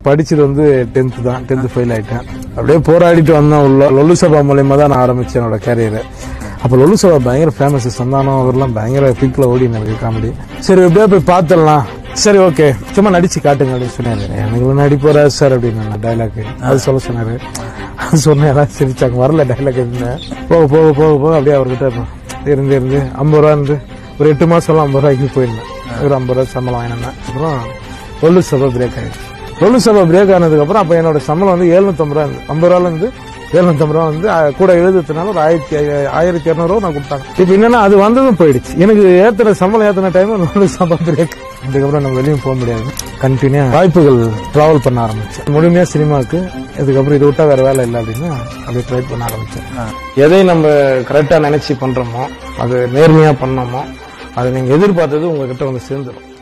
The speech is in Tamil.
படிச்சது வந்து டென்த் தான் டென்த் ஃபெயில் ஆயிட்டேன் அப்படியே போராடிட்டு வந்தேன் உள்ள லொல்லு சபா மூலியமா தான் நான் ஆரம்பிச்சேன் என்னோட கேரியரை அப்போ லொல்லு சபா பயங்கர ஃபேமஸ் சந்தானம் அவர்லாம் பயங்கர பீக்கில் ஓடி எனக்கு காமெடி சரி எப்படியா போய் பார்த்துடலாம் சரி ஓகே சும்மா நடிச்சு காட்டுங்க அப்படின்னு சொன்னாரு எனக்கு நடிப்பு வராது சார் அப்படின்னு டைலாக் அது சொல்ல சொன்னாரு அது சொன்னேன் எல்லாம் சிரிச்சாங்க வரல டைலாக் இருந்தேன் போக போக போக போக அப்படியே அவர்கிட்ட இருந்து இருந்து ஐம்பது ரூபா இருந்து ஒரு எட்டு மாசம்லாம் ஐம்பது ரூபாய்க்கு போயிருந்தேன் ஒரு ஐம்பது ரூபா சம்பளம் வாங்கினேன் அப்புறம் லொல்லு சபா பிரேக் ஆயிடுச்சு லொல்லு சபா பிரேக் ஆனதுக்கு அப்புறம் அப்ப என்னோட சம்பளம் வந்து எழுநூத்தம்பது ரூபா இருந்தது ஐம்பது ரூபால இருந்து எழுநூத்தம்பது ரூபா வந்து அஹ், கூட எழுதுறதுனால ஒரு ஆயிரத்தி ஐ- ஆயிரத்தி இரநூறுவா நான் கொடுத்தாங்க இப்ப என்னன்னா அது வந்ததும் போயிடுச்சு எனக்கு ஏத்துன சம்பளம் ஏத்துன டைம் லொல்லு சபா பிரேக் இதுக்கப்புறம் நம்ம வெளியும் போக முடியாது கண்டினியூ வாய்ப்புகள் டிராவல் பண்ண ஆரம்பிச்சேன் முழுமையா சினிமாவுக்கு இதுக்கப்புறம் இதை விட்டா வேற வேலை இல்லை அப்படின்னு அப்படியே ட்ரை பண்ண ஆரம்பிச்சேன் எதை நம்ம கரெக்டா நினைச்சு பண்றோமோ அது நேர்மையா பண்ணோமோ அது நீங்க எதிர்பார்த்தது உங்ககிட்ட வந்து சேர்ந்துடும்